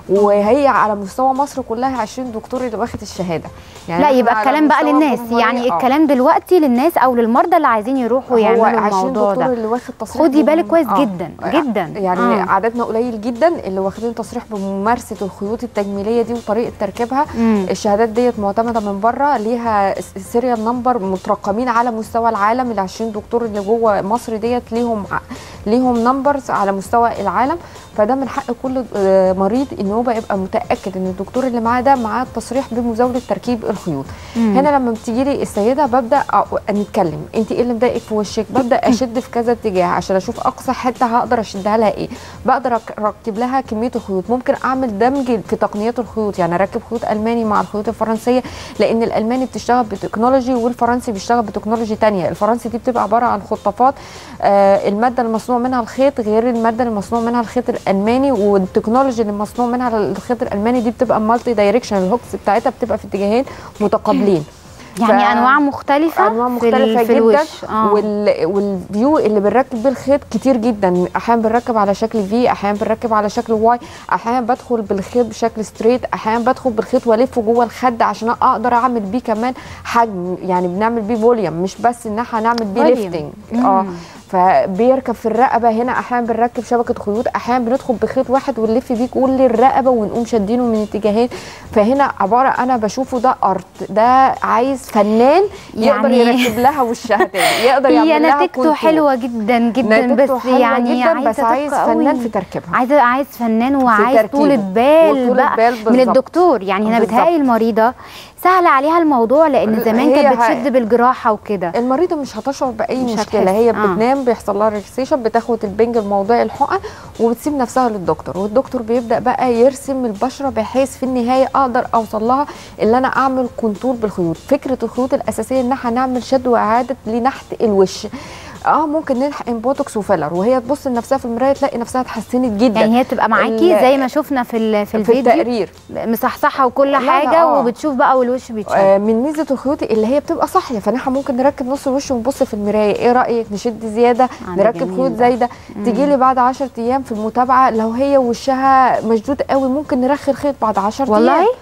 وهي على مستوى مصر كلها 20 دكتور اللي واخد الشهاده يعني لا إحنا يبقى على الكلام بقى مستوى للناس الجمهورية، يعني آه. الكلام دلوقتي للناس او للمرضى اللي عايزين يروحوا هو يعملوا 20 الموضوع دكتور ده اللي واخد تصريح خدي بالك بم- كويس آه. جدا جدا يعني آه. عددنا قليل جدا اللي واخدين تصريح بممارسه الخيوط التجميليه دي وطريقه تركيبها مم. الشهادات ديت معتمده من بره ليها سيريال نمبر مترقمين على مستوى العالم ال 20 دكتور اللي جوه مصر ديت ليهم ع- ليهم نمبرز على مستوى العالم فده من حق كل آه، مريض ان هو يبقى متاكد ان الدكتور اللي معاه ده معاه تصريح بمزاوله تركيب الخيوط مم. هنا لما بتيجي لي السيده ببدا أ- نتكلم انت ايه اللي مضايقك في وشك ببدا اشد في كذا اتجاه عشان اشوف اقصى حته هقدر اشدها لها ايه بقدر أك- اركب لها كميه الخيوط ممكن اعمل دمج في تقنيات الخيوط يعني اركب خيوط الماني مع الخيوط الفرنسيه لان الالماني بتشتغل بتكنولوجي والفرنسي بيشتغل بتكنولوجي تانية الفرنسي دي بتبقى عباره عن خطافات آه الماده المصنوع منها الخيط غير الماده المصنوع منها الخيط الالماني والتكنولوجي اللي مصنوع منها الخيط الالماني دي بتبقى مالتي دايركشن الهوكس بتاعتها بتبقى في اتجاهين متقابلين يعني ف- انواع مختلفه انواع في ال- مختلفه في جدا الوش آه. وال... والفيو اللي بنركب بيه الخيط كتير جدا احيانا بنركب على شكل في احيانا بنركب على شكل واي احيانا بدخل بالخيط بشكل ستريت احيانا بدخل بالخيط والفه جوه الخد عشان اقدر اعمل بيه كمان حجم يعني بنعمل بيه فوليوم مش بس ان احنا هنعمل بيه Volume. ليفتنج اه مم. فبيركب في الرقبه هنا احيانا بنركب شبكه خيوط احيانا بندخل بخيط واحد ونلف بيه كل الرقبه ونقوم شادينه من اتجاهين فهنا عباره انا بشوفه ده ارت ده عايز فنان يقدر يعني- يركب لها وشها تاني يقدر هي يعمل لها نتيجته كونتور. حلوه جدا جدا نتيجته بس حلوة يعني جدا عايزه بس عايز دقة فنان قوي. في تركيبها عايزه عايز فنان وعايز تركيبه. طولة بال وطولة بقى بال من بالظبط. الدكتور يعني هنا بالظبط. بتهيألي المريضه سهل عليها الموضوع لان زمان هي كانت ه- بتشد بالجراحه وكده المريضه مش هتشعر باي مش مشكله هتحس. هي آه. بتنام بيحصل لها ريلاكسيشن بتاخد البنج الموضعي الحقن وبتسيب نفسها للدكتور والدكتور بيبدا بقى يرسم البشره بحيث في النهايه اقدر اوصل لها ان انا اعمل كونتور بالخيوط فكره الخيوط الاساسيه ان احنا نعمل شد واعاده لنحت الوش اه ممكن نلحق بوتوكس وفيلر وهي تبص لنفسها في المرايه تلاقي نفسها اتحسنت جدا يعني هي تبقى معاكي ال- زي ما شفنا في ال- في في الفيديو التقرير مصحصحه وكل لا، لا، حاجه آه. وبتشوف بقى والوش بيتشد آه، من ميزه الخيوط اللي هي بتبقى صاحيه فنحن ممكن نركب نص الوش ونبص في المرايه ايه رايك نشد زياده آه، ده نركب جميل خيوط ده. زايده تيجي لي بعد 10 ايام في المتابعه لو هي وشها مشدود قوي ممكن نرخي الخيط بعد 10 والله؟ ايام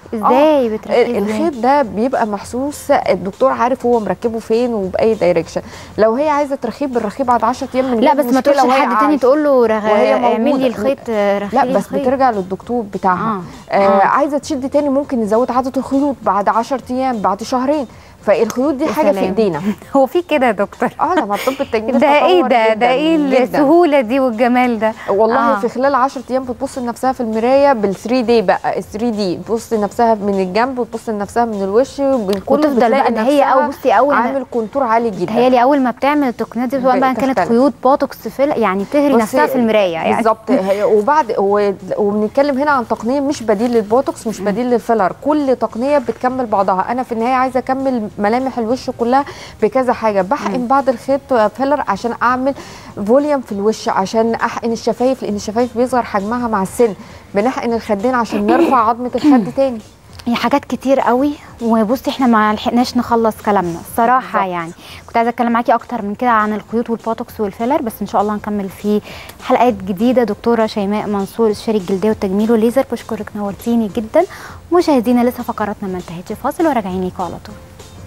ازاي بتركبي ازاي الخيط ده بيبقى محسوس الدكتور عارف هو مركبه فين وباي دايركشن لو هي عايزه ترخيب بالرخيب بعد 10 ايام من لا غير بس ما مشكلة تروحش وهي لحد تاني عايشة. تقول له رغ... وهي اعمل موجودة. لي الخيط رخي لا لي بس الخيط. بترجع للدكتور بتاعها آه. آه. آه. آه عايزه تشد تاني ممكن نزود عدد الخيوط بعد 10 ايام بعد شهرين فالخيوط دي يا حاجه في سلام. ايدينا هو في كده يا دكتور اه لما الطب التجميلي ده ايه تطور ده جداً ده ايه جداً. السهوله دي والجمال ده والله آه. آه. في خلال 10 ايام بتبص لنفسها في المرايه بال 3 دي بقى ال 3 دي بتبص لنفسها من الجنب وتبص لنفسها من الوش من كله وتفضل بتلاقي بقى ده هي نفسها أول- بصي أول ما- عامل كونتور عالي جدا تهيالي اول ما بتعمل التقنيات دي سواء بقى كانت بتختلف. خيوط بوتوكس فيل يعني تهري بصي، نفسها في المرايه يعني بالظبط هي وبعد و- وبنتكلم هنا عن تقنيه مش بديل للبوتوكس مش بديل للفيلر كل تقنيه بتكمل بعضها انا في النهايه عايزه اكمل ملامح الوش كلها بكذا حاجه بحقن بعد الخيط فيلر عشان اعمل فوليوم في الوش عشان احقن الشفايف لان الشفايف بيصغر حجمها مع السن بنحقن الخدين عشان نرفع عظمه الخد تاني هي حاجات كتير قوي وبصي احنا ما لحقناش نخلص كلامنا الصراحه بالظبط. يعني كنت عايزه اتكلم معاكي اكتر من كده عن الخيوط والبوتوكس والفيلر بس ان شاء الله هنكمل في حلقات جديده دكتوره شيماء منصور استشاري الجلديه والتجميل والليزر بشكرك نورتيني جدا مشاهدينا لسه فقراتنا ما انتهتش فاصل وراجعين ليكوا على طول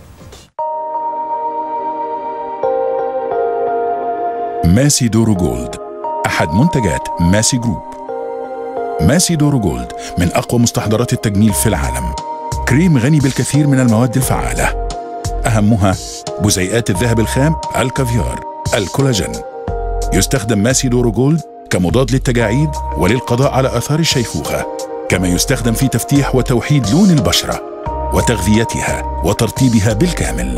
ماسي دورو جولد أحد منتجات ماسي جروب ماسي دورو جولد من أقوى مستحضرات التجميل في العالم كريم غني بالكثير من المواد الفعالة أهمها جزيئات الذهب الخام الكافيار الكولاجين يستخدم ماسي دورو جولد كمضاد للتجاعيد وللقضاء على آثار الشيخوخة كما يستخدم في تفتيح وتوحيد لون البشرة وتغذيتها وترطيبها بالكامل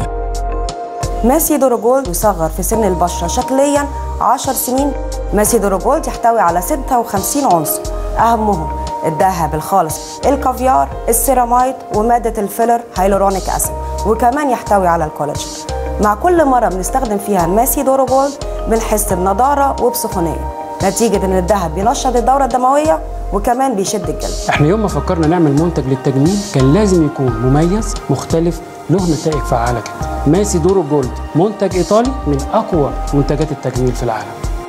ماسي دورو يصغر في سن البشرة شكليا 10 سنين ماسي دورو يحتوي على 56 عنصر أهمهم الذهب الخالص الكافيار السيراميد ومادة الفيلر هايلورونيك أسيد وكمان يحتوي على الكولاجين مع كل مرة بنستخدم فيها الماسي دورو جولد بنحس بنضارة وبسخونية نتيجة إن الذهب بينشط الدورة الدموية وكمان بيشد الجلد احنا يوم ما فكرنا نعمل منتج للتجميل كان لازم يكون مميز مختلف له نتائج فعاله كده ماسي دورو جولد منتج ايطالي من اقوى منتجات التجميل في العالم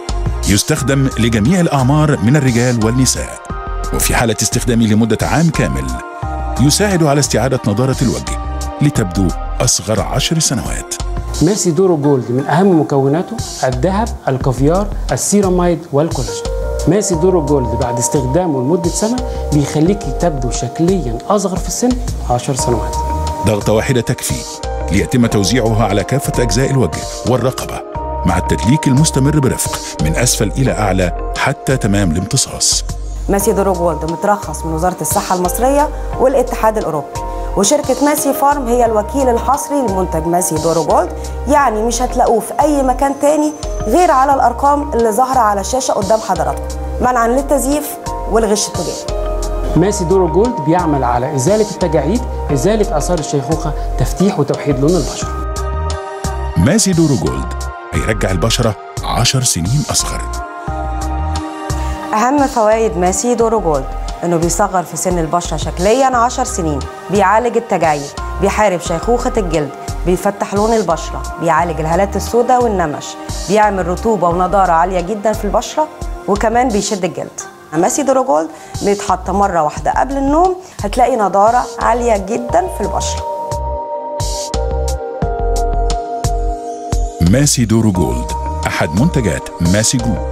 يستخدم لجميع الأعمار من الرجال والنساء وفي حالة استخدامه لمدة عام كامل يساعد على استعادة نضارة الوجه لتبدو أصغر عشر سنوات ماسي دورو جولد من اهم مكوناته الذهب الكافيار السيراميد والكولاجين ماسي دورو جولد بعد استخدامه لمده سنه بيخليكي تبدو شكليا اصغر في السن 10 سنوات ضغطة واحدة تكفي ليتم توزيعها على كافة أجزاء الوجه والرقبة مع التدليك المستمر برفق من أسفل إلى أعلى حتى تمام الامتصاص ماسي دورو جولد مترخص من وزارة الصحة المصرية والاتحاد الأوروبي وشركة ماسي فارم هي الوكيل الحصري لمنتج ماسي دورو جولد يعني مش هتلاقوه في أي مكان تاني غير على الأرقام اللي ظاهرة على الشاشة قدام حضراتكم منعا للتزييف والغش التجاري ماسي دورو جولد بيعمل على ازاله التجاعيد ازاله اثار الشيخوخه تفتيح وتوحيد لون البشره ماسي دورو جولد هيرجع البشرة عشر سنين أصغر أهم فوائد ماسي دورو جولد إنه بيصغر في سن البشرة شكليا 10 سنين بيعالج التجاعيد بيحارب شيخوخة الجلد بيفتح لون البشرة بيعالج الهالات السوداء والنمش بيعمل رطوبة ونضارة عالية جدا في البشرة وكمان بيشد الجلد ماسي دورو جولد بيتحط مرة واحدة قبل النوم هتلاقي نضارة عالية جدا في البشرة ماسي دورو جولد أحد منتجات ماسي جروب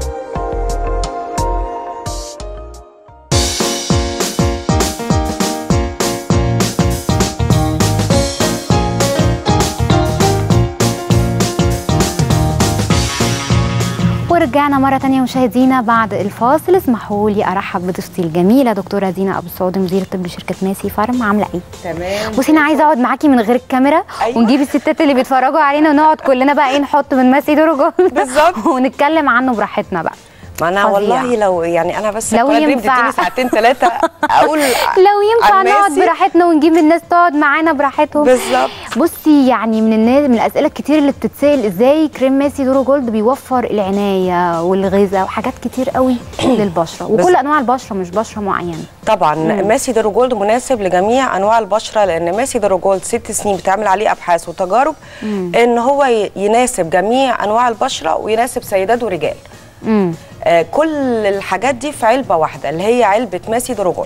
ورجعنا مرة تانية مشاهدينا بعد الفاصل اسمحوا لي أرحب بضيفتي الجميلة دكتورة دينا أبو سعود مدير طب شركة ماسي فارم عاملة إيه؟ تمام بصي أنا عايزة أقعد معاكي من غير الكاميرا أيوة. ونجيب الستات اللي بيتفرجوا علينا ونقعد كلنا بقى إيه نحط من ماسي دورو جولد بالظبط. ونتكلم عنه براحتنا بقى ما انا فظيع. والله لو يعني انا بس لو القناة دي ينفع. بتديني ساعتين ثلاثه اقول لو ينفع عن نقعد ماسي. براحتنا ونجيب الناس تقعد معانا براحتهم بالظبط. بصي يعني من الناس من الاسئله الكتير اللي بتتسال ازاي كريم ماسي دورو جولد بيوفر العنايه والغذاء وحاجات كتير قوي للبشره وكل بس- انواع البشره مش بشره معينه طبعا ماسي دورو جولد مناسب لجميع انواع البشره لان ماسي دورو جولد ست سنين بتعمل عليه ابحاث وتجارب ان هو ي- يناسب جميع انواع البشره ويناسب سيدات ورجال امم آه كل الحاجات دي في علبه واحده اللي هي علبه ماسي دورو جولد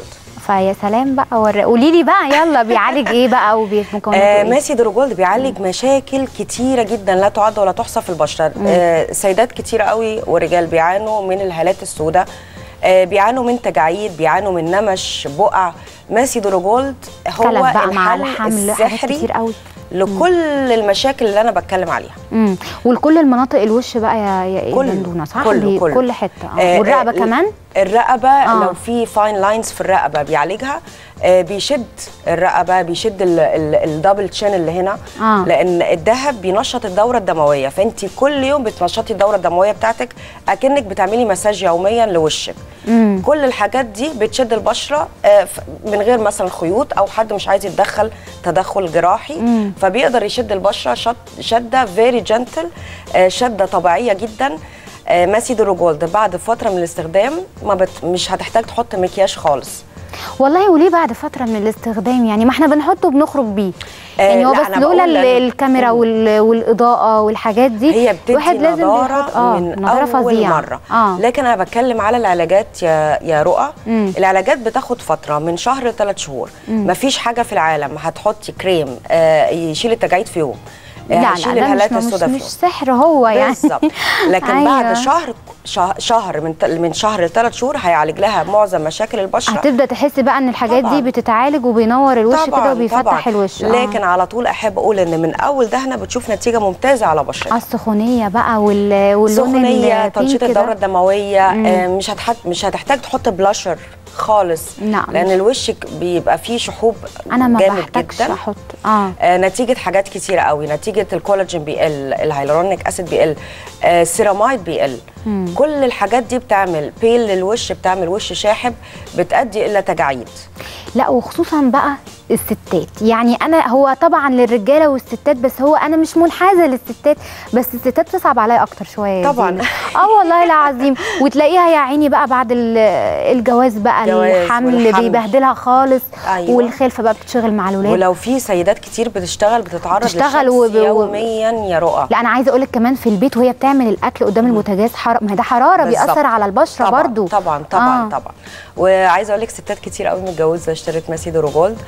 فيا سلام بقى ور- قولي لي بقى يلا بيعالج ايه بقى ومكوناته آه ايه ماسي دروجولد بيعالج مشاكل كتيره جدا لا تعد ولا تحصى في البشره آه سيدات كتيره قوي ورجال بيعانوا من الهالات السوداء آه بيعانوا من تجاعيد بيعانوا من نمش بقع ماسي دروجولد هو كلب بقى مع الحل الحمل حاجات السحري كتير قوي لكل المشاكل اللي انا بتكلم عليها امم ولكل المناطق الوش بقى يا يا كله، بندونه صح كله، بي- كله. كل حته آه، آه. والرقبه آه، كمان الرقبه آه. آه. لو في فاين لاينز في الرقبه بيعالجها آه بيشد الرقبه بيشد الدبل تشين اللي هنا آه. لان الذهب بينشط الدوره الدمويه فانت كل يوم بتنشطي الدوره الدمويه بتاعتك اكنك بتعملي مساج يوميا لوشك مم. كل الحاجات دي بتشد البشره آه، ف- من غير مثلا خيوط او حد مش عايز يتدخل تدخل جراحي مم. فبيقدر يشد البشره شد شده فيري جنتل شده طبيعيه جدا آه، ماسي دروجولد بعد فتره من الاستخدام ما بت... مش هتحتاج تحط مكياج خالص والله وليه بعد فتره من الاستخدام يعني ما احنا بنحطه بنخرج بيه آه، يعني هو لا، بس أنا لولا بقول ال- لأن- الكاميرا وال- والاضاءه والحاجات دي هي بتدي الواحد لازم نضاره يحط- آه من نضاره اول فظيعه مره اه لكن انا بتكلم على العلاجات يا يا رؤى مم. العلاجات بتاخد فتره من شهر لثلاث شهور مفيش حاجه في العالم هتحطي كريم آه، يشيل التجاعيد في يوم آه، لا لا هيشيل ده مش الهالات مش, السوداء في مش يوم سحر هو يعني بالظبط لكن أيوة. بعد شهر شه- شهر من ت- من شهر لثلاث شهور هيعالج لها معظم مشاكل البشره هتبدا تحسي بقى ان الحاجات طبعاً. دي بتتعالج وبينور الوش كده طبعاً، وبيفتح طبعاً. الوش آه. لكن على طول احب اقول ان من اول دهنه بتشوف نتيجه ممتازه على بشرتك السخونيه بقى وال... واللون سخونيه البينك تنشيط ده. الدوره الدمويه مم. آه، مش هتحط مش هتحتاج تحط بلاشر خالص لا، لان مش- الوش ك- بيبقى فيه شحوب انا ما جامد بحتاجش جدا احط اه آه نتيجه حاجات كتيره قوي نتيجه الكولاجين بيقل الهيلورونيك اسيد بيقل آه السيرامايد بيقل مم. كل الحاجات دي بتعمل بيل للوش بتعمل وش شاحب بتؤدي الى تجاعيد لا وخصوصا بقى الستات يعني انا هو طبعا للرجاله والستات بس هو انا مش منحازه للستات بس الستات بتصعب عليا اكتر شويه يا طبعاً. زينة. اه والله العظيم وتلاقيها يا عيني بقى بعد ال- الجواز بقى الجواز الحمل والحمل. بيبهدلها خالص أيوة. والخلفه بقى بتشغل مع الولاد ولو في سيدات كتير بتشتغل بتتعرض بتشتغل للشمس وب- و- يوميا يا رؤى لا انا عايزه اقول لك كمان في البيت وهي بتعمل الاكل قدام البوتاجاز حر... ما ده حراره بالظبط. بيأثر على البشره طبعا برضو طبعا طبعا آه. آه. طبعا وعايزه اقول لك ستات كتير قوي متجوزه اشترت ماسي دروجولد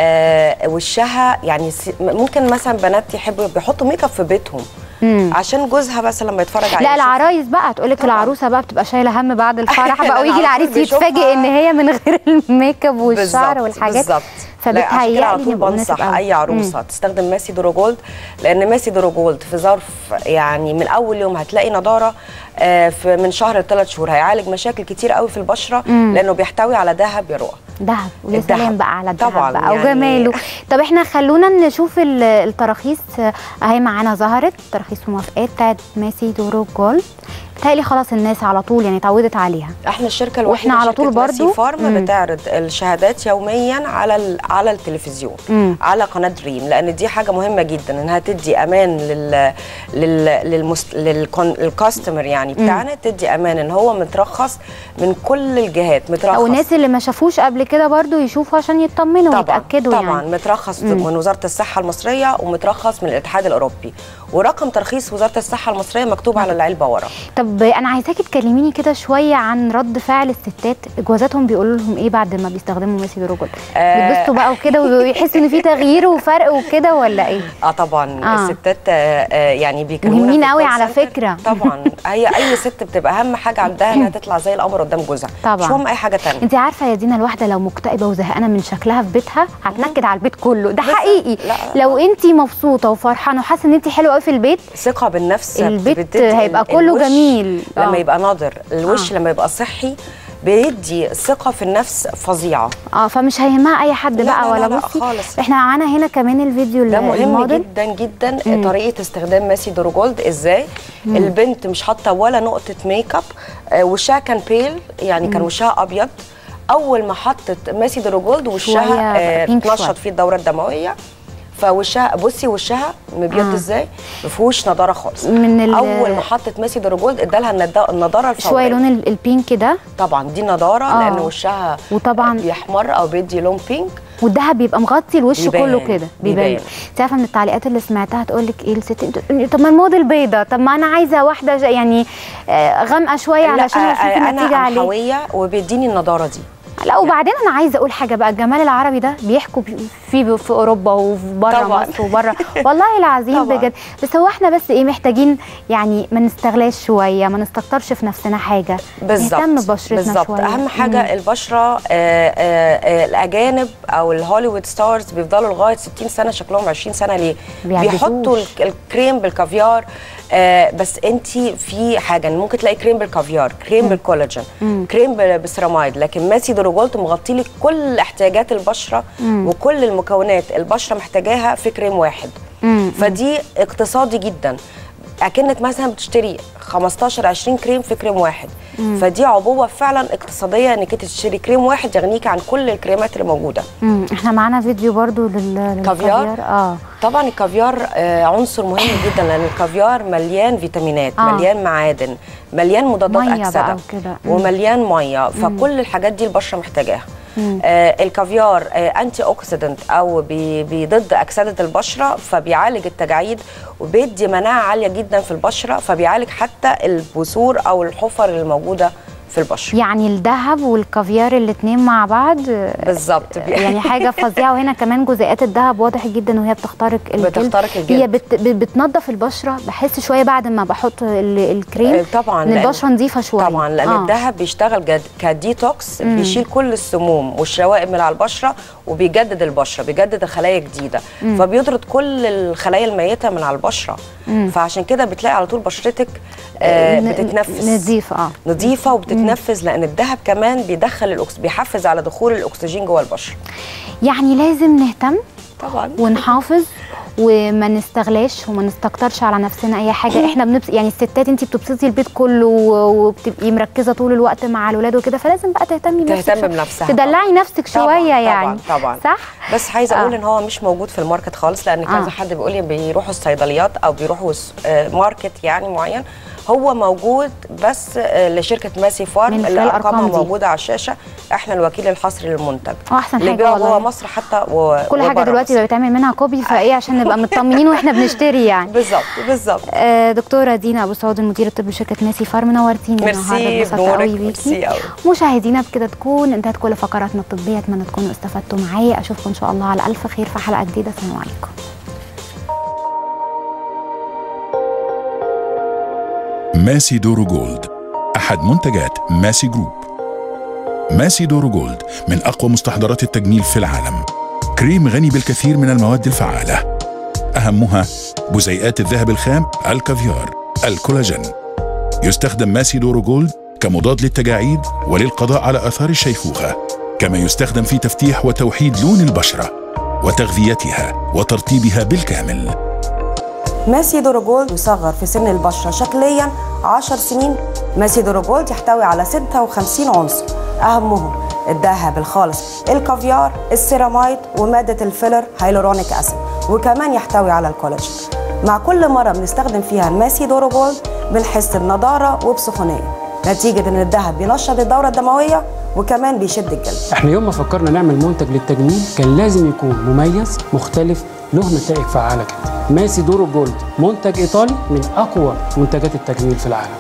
آه وشها يعني س- ممكن مثلا بنات يحبوا بيحطوا ميك اب في بيتهم مم. عشان جوزها بس لما يتفرج عليه لا يشوف- العرايس بقى تقول لك طبعاً. العروسه بقى بتبقى شايله هم بعد الفرح لا، بقى ويجي أنا على العريس طول يتفاجئ بشوفها. ان هي من غير الميك اب والشعر بالظبط، والحاجات بالظبط لا، عشان فبتهيألي كده على طول نبقى مناسب بنصح قوي. اي عروسه تستخدم ماسي دروجولد لان ماسي دروجولد في ظرف يعني من اول يوم هتلاقي نضاره آه، في من شهر لثلاث شهور هيعالج مشاكل كتير قوي في البشره مم. لانه بيحتوي على ذهب يا رؤى دهب ويا الدهب. سلام بقى على الدهب طبعاً بقى يعني- وجماله طب احنا خلونا نشوف ال- التراخيص آه، اهي معانا ظهرت تراخيص وموافقات بتاعت ماسي دورو جولد بتهيألي خلاص الناس على طول يعني اتعودت عليها احنا الشركه وإحنا الوحيده على طول شركة ماسي برضو؟ فارما مم. بتعرض الشهادات يوميا على ال- على التلفزيون مم. على قناه دريم لان دي حاجه مهمه جدا انها تدي امان لل لل للمست... للكون... للكاستمر يعني بتاعنا تدي امان ان هو مترخص من كل الجهات مترخص او الناس اللي ما شافوش قبل كده برضو يشوفوا عشان يطمنوا طبعا ويتاكدوا طبعا يعني مترخص مم. من وزاره الصحه المصريه ومترخص من الاتحاد الاوروبي ورقم ترخيص وزاره الصحه المصريه مكتوب على العلبه ورا طب انا عايزاكي تكلميني كده شويه عن رد فعل الستات جوازاتهم بيقولوا لهم ايه بعد ما بيستخدموا ماسي دروجول آه. بيتبسطوا بقى وكده ويحسوا ان في تغيير وفرق وكده ولا ايه اه طبعا آه. آه. الستات آه آه، يعني بيكلمونا مهمين في قوي الكول على سنتر. فكرة. طبعا هي اي ست بتبقى اهم حاجه عندها انها تطلع زي القمر قدام جوزها طبعاً. مش مهم اي حاجه تانية انت عارفه يا دينا الواحده لو مكتئبه وزهقانه من شكلها في بيتها هتنكد على البيت كله ده بس- حقيقي لا. لو انت مبسوطه وفرحانه وحاسه ان انت حلوه قوي في البيت ثقه بالنفس البيت بتدي هيبقى ال- كله الوش جميل. لما آه. يبقى ناضر الوش آه. لما يبقى صحي بيدي ثقه في النفس فظيعه اه فمش هيهمها اي حد لا، بقى لا، ولا لا، لا، بصي خالص. احنا معانا هنا كمان الفيديو ده ال- مهم الموديل جدا جدا طريقه استخدام ماسي دروجولد ازاي البنت مش حاطه ولا نقطه ميك اب آه، وشها كان بيل يعني كان وشها ابيض اول ما حطت ماسي دروجولد شوية وشها آه، بينك شوية. اتنشط فيه الدوره الدمويه فوشها بصي وشها مبيض آه. ازاي ما فيهوش نضاره خالص من ال- اول ما حطت ماسي دروجولد ادالها النضا- النضاره الفوريه شويه لون ال- البينك ده طبعا دي نضاره آه. لان وشها وطبعاً- بيحمر او بيدي لون بينك والدهب بيبقى مغطي الوش بيبان، كله كده بيبان بيبان. انت عارفه من التعليقات اللي سمعتها تقول لك ايه الست انت- طب ما الموديل بيضه طب ما انا عايزه واحده ج- يعني آه، غامقه شويه لا، علشان اشوف آه، النتيجه انا عليه قمحويه وبيديني النضاره دي لا وبعدين انا عايزه اقول حاجه بقى الجمال العربي ده بيحكوا بي- فيه في اوروبا وفي بره طبعاً. مصر وبره والله العظيم طبعاً. بجد بس هو احنا بس ايه محتاجين يعني ما نستغلاش شويه ما نستكترش في نفسنا حاجه بالظبط نهتم ببشرتنا بالظبط شويه اهم حاجه البشره آه، آه، آه، الاجانب او الهوليوود ستارز بيفضلوا لغايه 60 سنه شكلهم 20 سنه ليه بيعجزوش. بيحطوا الك- الكريم بالكافيار آه، بس انت في حاجه إن ممكن تلاقي كريم بالكافيار كريم بالكولاجين كريم بال- بالسيراميد لكن ماسي دروجولت مغطي لك كل احتياجات البشره وكل المكونات البشره محتاجاها في كريم واحد فدي اقتصادي جدا اكنك مثلا بتشتري 15 20 كريم في كريم واحد فدي عبوه فعلا اقتصاديه انك انت تشتري كريم واحد يغنيك عن كل الكريمات اللي موجوده مم. احنا معانا فيديو برضو لل... كافيار؟ للكافيار اه طبعا الكافيار آه، عنصر مهم جدا لان الكافيار مليان فيتامينات آه. مليان معادن مليان مضادات مية بقى اكسده وكده. مم. ومليان ميه فكل الحاجات دي البشره محتاجاها آه الكافيار آه انتي اوكسيدنت او بي- بيضد اكسده البشره فبيعالج التجاعيد وبيدي مناعه عاليه جدا في البشره فبيعالج حتى البثور او الحفر اللي موجوده في البشره يعني الذهب والكافيار الاتنين مع بعض بالظبط بي- يعني حاجه فظيعه وهنا كمان جزيئات الذهب واضح جدا وهي بتخترق الجلد بتخترق الجلد. هي بت... ب- بتنظف البشره بحس شويه بعد ما بحط ال... الكريم آه، طبعا ان لأن- البشره نظيفه شويه طبعا لان آه. الذهب بيشتغل جد كديتوكس بيشيل كل السموم والشوائب من على البشره وبيجدد البشره بيجدد الخلايا جديده فبيطرد كل الخلايا الميته من على البشره فعشان كده بتلاقي على طول بشرتك آه ن- بتتنفس نظيفه اه نظيفه وبتتنفس لان الذهب كمان بيدخل الأكس... بيحفز على دخول الاكسجين جوه البشره يعني لازم نهتم طبعا ونحافظ وما نستغلاش وما نستكترش على نفسنا اي حاجه احنا بنبس يعني الستات انت بتبسطي البيت كله و- وبتبقي مركزه طول الوقت مع الولاد وكده فلازم بقى تهتمي بنفسك تهتم شوية. بنفسها تدلعي نفسك طبعاً، شويه طبعاً، يعني طبعاً. صح بس عايزه اقول آه. ان هو مش موجود في الماركت خالص لان كذا آه. حد بيقول لي بيروحوا الصيدليات او بيروحوا س- آه، ماركت يعني معين هو موجود بس آه، لشركه ماسي فارم من اللي خلال ارقامها الأرقام دي. موجوده على الشاشه احنا الوكيل الحصري للمنتج اه احسن اللي حاجه بيبيعوا جوه والله مصر حتى و... كل حاجه وبره دلوقتي مصر. بقى بيتعمل منها كوبي فايه عشان نبقى مطمنين واحنا بنشتري يعني بالظبط بالظبط آه، دكتوره دينا ابو سعود المدير الطبي لشركه ماسي فارم نورتيني ميرسي النهارده اتبسطت بنورك قوي ميرسي بيكي قوي مشاهدينا بكده تكون انتهت كل فقراتنا الطبيه اتمنى تكونوا استفدتوا معايا اشوفكم ان شاء الله على الف خير في حلقه جديده سلام عليكم ماسي دورو جولد أحد منتجات ماسي جروب ماسي دورو جولد من أقوى مستحضرات التجميل في العالم كريم غني بالكثير من المواد الفعالة أهمها جزيئات الذهب الخام الكافيار الكولاجين يستخدم ماسي دورو جولد كمضاد للتجاعيد وللقضاء على آثار الشيخوخة كما يستخدم في تفتيح وتوحيد لون البشرة وتغذيتها وترطيبها بالكامل ماسي دورجولد يصغر في سن البشرة شكليا 10 سنين ماسي دورجولد يحتوي على 56 عنصر أهمهم الذهب الخالص الكافيار السيراميد ومادة الفيلر هيلورونيك أسيد وكمان يحتوي على الكولاجين مع كل مرة بنستخدم فيها ماسي دورجولد بنحس بنضارة وبسخونية نتيجة إن الذهب بينشط الدورة الدموية وكمان بيشد الجلد احنا يوم ما فكرنا نعمل منتج للتجميل كان لازم يكون مميز مختلف له نتائج فعاله كده ماسي دورو جولد منتج ايطالي من اقوى منتجات التجميل في العالم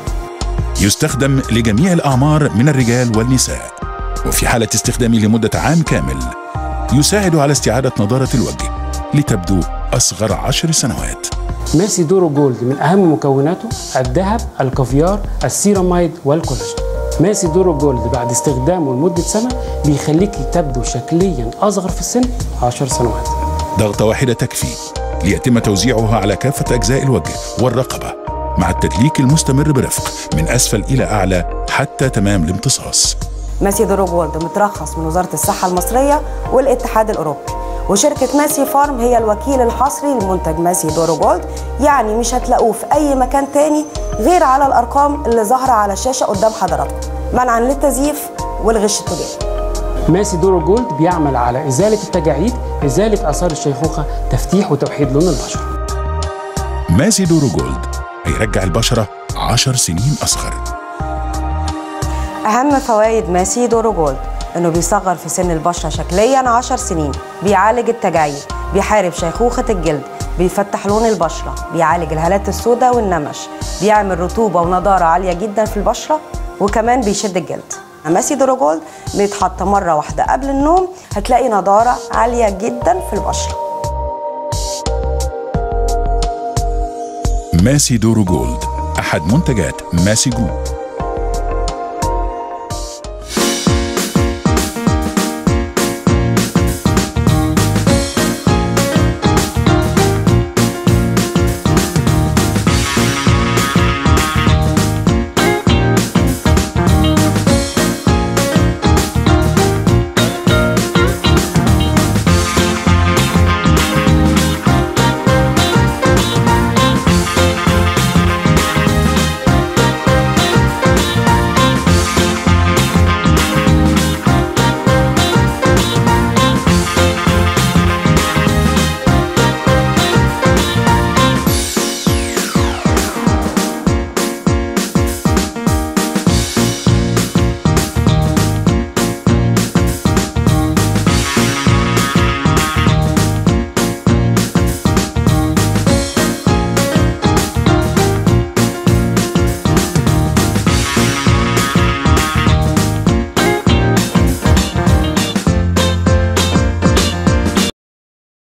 يستخدم لجميع الأعمار من الرجال والنساء وفي حالة استخدامه لمدة عام كامل يساعد على استعادة نضارة الوجه لتبدو أصغر عشر سنوات ماسي دورو جولد من اهم مكوناته الذهب الكافيار السيراميد والكولاجين ماسي دورو جولد بعد استخدامه لمده سنه بيخليك تبدو شكليا اصغر في السن 10 سنوات ضغطة واحدة تكفي ليتم توزيعها على كافة أجزاء الوجه والرقبة مع التدليك المستمر برفق من أسفل إلى أعلى حتى تمام الامتصاص ماسي دروجولد مترخص من وزارة الصحة المصرية والاتحاد الأوروبي وشركة ماسي فارم هي الوكيل الحصري لمنتج ماسي دروجولد يعني مش هتلاقوه في أي مكان تاني غير على الأرقام اللي ظاهرة على الشاشة قدام حضراتكم منعا للتزييف والغش التجاري ماسي دورو جولد بيعمل على ازاله التجاعيد ازاله اثار الشيخوخه تفتيح وتوحيد لون البشره ماسي دورو جولد هيرجع البشرة عشر سنين أصغر أهم فوائد ماسي دروجولد إنه بيصغر في سن البشرة شكليا 10 سنين بيعالج التجاعيد بيحارب شيخوخة الجلد بيفتح لون البشرة بيعالج الهالات السوداء والنمش بيعمل رطوبة ونضارة عالية جدا في البشرة وكمان بيشد الجلد ماسي دورو جولد بيتحط مره واحده قبل النوم هتلاقي نضاره عاليه جدا في البشره ماسي دورو جولد أحد منتجات ماسي جروب